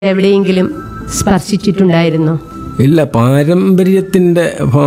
എവിടെയെങ്കിലും സ്പർശിച്ചിട്ടുണ്ടായിരുന്നോ ഇല്ല പാരമ്പര്യത്തിൻ്റെ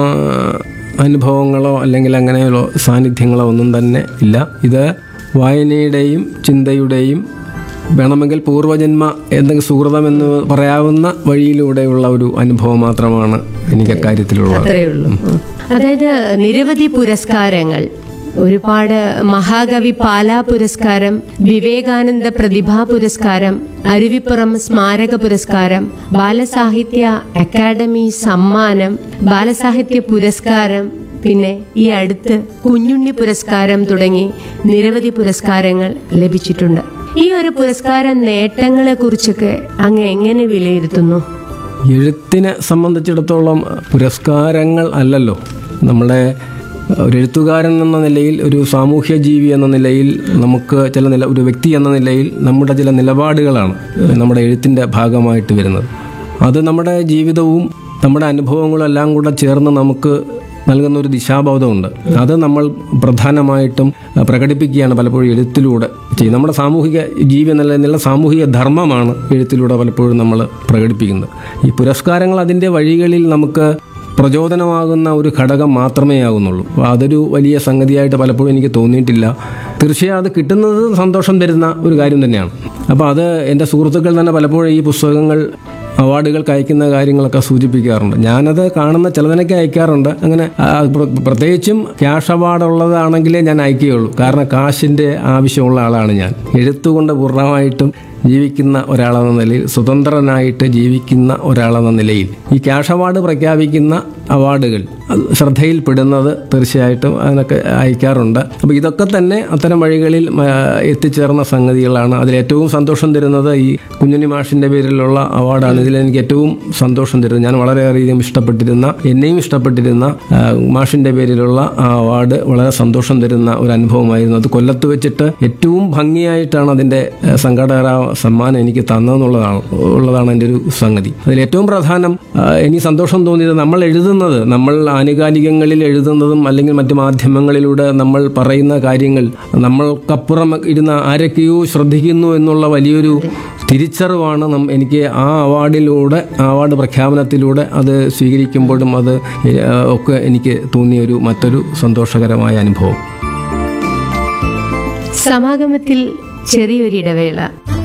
അനുഭവങ്ങളോ അല്ലെങ്കിൽ അങ്ങനെയുള്ള സാന്നിധ്യങ്ങളോ ഒന്നും തന്നെ ഇല്ല ഇത് വായനയുടെയും ചിന്തയുടെയും വേണമെങ്കിൽ പൂർവജന്മ എന്തെങ്കിലും സുഹൃതമെന്ന് പറയാവുന്ന വഴിയിലൂടെയുള്ള ഒരു അനുഭവം മാത്രമാണ് എനിക്ക് അക്കാര്യത്തിലുള്ളത് അത്രയേ ഉള്ളൂ ഉം. അതായത് നിരവധി പുരസ്കാരങ്ങൾ ഒരുപാട് മഹാകവി പാലാ പുരസ്കാരം വിവേകാനന്ദ പ്രതിഭാ പുരസ്കാരം അരുവിപ്പുറം സ്മാരക പുരസ്കാരം ബാലസാഹിത്യ അക്കാദമി സമ്മാനം ബാലസാഹിത്യ പുരസ്കാരം പിന്നെ ഈ അടുത്ത് കുഞ്ഞുണ്ണി പുരസ്കാരം തുടങ്ങി നിരവധി പുരസ്കാരങ്ങൾ ലഭിച്ചിട്ടുണ്ട് ഈ ഒരു പുരസ്കാര നേട്ടങ്ങളെ കുറിച്ചൊക്കെ അങ്ങ് എങ്ങനെ വിലയിരുത്തുന്നു എഴുത്തിനെ സംബന്ധിച്ചിടത്തോളം പുരസ്കാരങ്ങൾ അല്ലല്ലോ നമ്മുടെ ഒരു എഴുത്തുകാരൻ എന്ന നിലയിൽ ഒരു സാമൂഹ്യ ജീവി എന്ന നിലയിൽ നമുക്ക് ചില നില ഒരു വ്യക്തി എന്ന നിലയിൽ നമ്മുടെ ചില നിലപാടുകളാണ് നമ്മുടെ എഴുത്തിൻ്റെ ഭാഗമായിട്ട് വരുന്നത് അത് നമ്മുടെ ജീവിതവും നമ്മുടെ അനുഭവങ്ങളും എല്ലാം കൂടെ ചേർന്ന് നമുക്ക് നൽകുന്ന ഒരു ദിശാബോധമുണ്ട് അത് നമ്മൾ പ്രധാനമായിട്ടും പ്രകടിപ്പിക്കുകയാണ് പലപ്പോഴും എഴുത്തിലൂടെ ചെയ്യുന്നത് നമ്മുടെ സാമൂഹിക ജീവി എന്ന നിലയിലുള്ള സാമൂഹിക ധർമ്മമാണ് എഴുത്തിലൂടെ പലപ്പോഴും നമ്മൾ പ്രകടിപ്പിക്കുന്നത് ഈ പുരസ്കാരങ്ങൾ അതിൻ്റെ വഴികളിൽ നമുക്ക് പ്രചോദനമാകുന്ന ഒരു ഘടകം മാത്രമേ ആകുന്നുള്ളൂ അപ്പോൾ അതൊരു വലിയ സംഗതിയായിട്ട് പലപ്പോഴും എനിക്ക് തോന്നിയിട്ടില്ല തീർച്ചയായും അത് കിട്ടുന്നത് സന്തോഷം തരുന്ന ഒരു കാര്യം തന്നെയാണ് അപ്പോൾ അത് എൻ്റെ സുഹൃത്തുക്കൾ തന്നെ പലപ്പോഴും ഈ പുസ്തകങ്ങൾ അവാർഡുകൾക്ക് അയക്കുന്ന കാര്യങ്ങളൊക്കെ സൂചിപ്പിക്കാറുണ്ട് ഞാനത് കാണുന്ന ചിലതിനൊക്കെ അയക്കാറുണ്ട് അങ്ങനെ ആ, പ്ര- പ്രത്യേകിച്ചും ക്യാഷ് അവാർഡ് ഉള്ളതാണെങ്കിലേ ഞാൻ അയക്കുകയുള്ളൂ കാരണം കാശിൻ്റെ ആവശ്യമുള്ള ആളാണ് ഞാൻ എഴുത്തുകൊണ്ട് പൂർണ്ണമായിട്ടും ജീവിക്കുന്ന ഒരാളെന്ന നിലയിൽ സ്വതന്ത്രനായിട്ട് ജീവിക്കുന്ന ഒരാളെന്ന നിലയിൽ ഈ ക്യാഷ് അവാർഡ് പ്രഖ്യാപിക്കുന്ന അവാർഡുകൾ അത് ശ്രദ്ധയിൽപ്പെടുന്നത് തീർച്ചയായിട്ടും അതിനൊക്കെ അയക്കാറുണ്ട് അപ്പോൾ ഇതൊക്കെ തന്നെ അത്തരം വഴികളിൽ ആ, എത്തിച്ചേർന്ന സംഗതികളാണ് അതിലേറ്റവും സന്തോഷം തരുന്നത് ഈ കുഞ്ഞുണ്ണി മാഷിൻ്റെ പേരിലുള്ള അവാർഡാണ് ഇതിൽ എനിക്ക് ഏറ്റവും സന്തോഷം തരുന്നത് ഞാൻ വളരെയധികം ഇഷ്ടപ്പെട്ടിരുന്ന എന്നെയും ഇഷ്ടപ്പെട്ടിരുന്ന ആ, മാഷിൻ്റെ പേരിലുള്ള ആ അവാർഡ് വളരെ സന്തോഷം തരുന്ന ഒരു അനുഭവമായിരുന്നു അത് കൊല്ലത്ത് വെച്ചിട്ട് ഏറ്റവും ഭംഗിയായിട്ടാണ് അതിൻ്റെ ആ, സംഘടന സമ്മാനം എനിക്ക് തന്നതെന്നുള്ളതാണ് ഉള്ളതാണ് എൻ്റെ ഒരു സംഗതി അതിൽ ഏറ്റവും പ്രധാനം ആ, എനിക്ക് സന്തോഷം തോന്നിയത് നമ്മൾ എഴുതുന്നത് നമ്മൾ ആനുകാലികങ്ങളിൽ എഴുതുന്നതും അല്ലെങ്കിൽ മറ്റു മാധ്യമങ്ങളിലൂടെ നമ്മൾ പറയുന്ന കാര്യങ്ങൾ നമ്മൾക്കപ്പുറം ഇരുന്ന ആരൊക്കെയോ ശ്രദ്ധിക്കുന്നു എന്നുള്ള വലിയൊരു തിരിച്ചറിവാണ് നം എനിക്ക് ആ അവാർഡിലൂടെ ആ അവാർഡ് പ്രഖ്യാപനത്തിലൂടെ അത് സ്വീകരിക്കുമ്പോഴും അത് ആ, ഒക്കെ എനിക്ക് തോന്നിയ ഒരു മറ്റൊരു സന്തോഷകരമായ അനുഭവം സമാഗമത്തിൽ ചെറിയൊരിടവേള